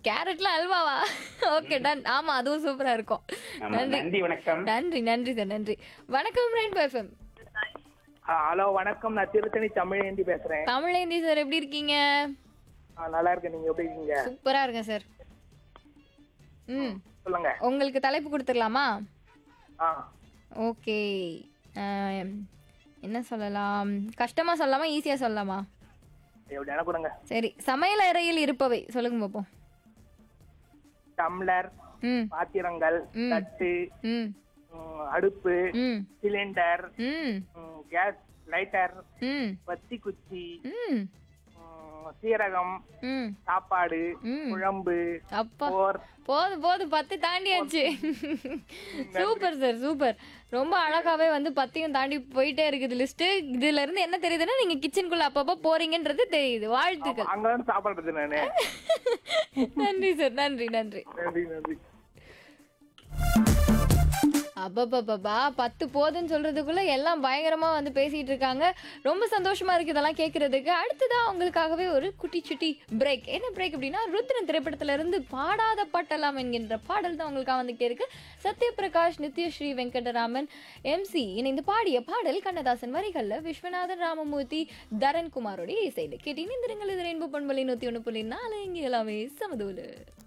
கேரட்ல அல்வாவா okay done ஆமா அதுவும் சூப்பரா இருக்கும் ஆமா, நன்றி நன்றி வணக்கம் நன்றி நன்றி சார் நன்றி வணக்கம் ரெயின்போ எஃப்எம் ஹலோ வணக்கம் நான் திருத்தணி தமிழேந்தி பேசுறேன் தமிழேந்தி சார் எப்படி இருக்கீங்க ஆ, நல்லா இருக்கேன் நீங்க எப்படி இருக்கீங்க சூப்பரா இருக்கேன் சார் ம் சொல்லுங்க உங்களுக்கு தலைப்பு கொடுத்துடலாமா ஆ ஓகே என்ன சொல்லலாம் கஷ்டமா சொல்லலாமா ஈஸியா சொல்லலாமா எப்படி என்ன கொடுங்க சரி சமையல் அறையில் இருப்பவை சொல்லுங்க பார்ப்போம் டம்ளர் ம் பாத்திரங்கள் ம். தட்டு ம் ம், அடுப்பு ம் சிலிண்டர் ம் ம், கேஸ் லைட்டர் ம் பத்தி குச்சி ம் ம், சீரகம் ம் சாப்பாடு ம். குழம்பு அப்பா போர் போதும் போதும் பத்து தாண்டியாச்சு சூப்பர் சார் சூப்பர் ரொம்ப அழகாவே வந்து பத்தையும் தாண்டி போயிட்டே இருக்குது லிஸ்ட் இதுல இருந்து என்ன தெரியுதுன்னா நீங்க கிச்சனுக்குள்ள அப்பப்போ போறீங்கன்றது தெரியுது வாழ்த்துக்கள் அங்க வந்து சாப்பிடுறது நானு நன்றி சார் நன்றி நன்றி நன்றி நன்றி அப்பப்பப்பா பத்து போதுன்னு சொல்றதுக்குள்ள எல்லாம் பயங்கரமா வந்து பேசிட்டு இருக்காங்க ரொம்ப சந்தோஷமா இருக்கு இதெல்லாம் கேட்கறதுக்கு அடுத்ததா உங்களுக்காகவே ஒரு குட்டி சுட்டி பிரேக் என்ன பிரேக் அப்படின்னா ருத்ரன் திரைப்படத்துல இருந்து பாடாத பாட்டலாம் என்கின்ற பாடல் தான் உங்களுக்காக வந்துகிட்டே இருக்கு சத்யபிரகாஷ் நித்யஸ்ரீ வெங்கடராமன் எம்சி இணைந்து பாடிய பாடல் கண்ணதாசன் வரிகள்ல விஸ்வநாதன் ராமமூர்த்தி தரன் குமாரோட இசையில கேட்டீங்க இந்த இது ரெயின்போ பண்பலை நூத்தி ஒண்ணு புள்ளி நாலு இங்கே எல்லாமே சமதூலு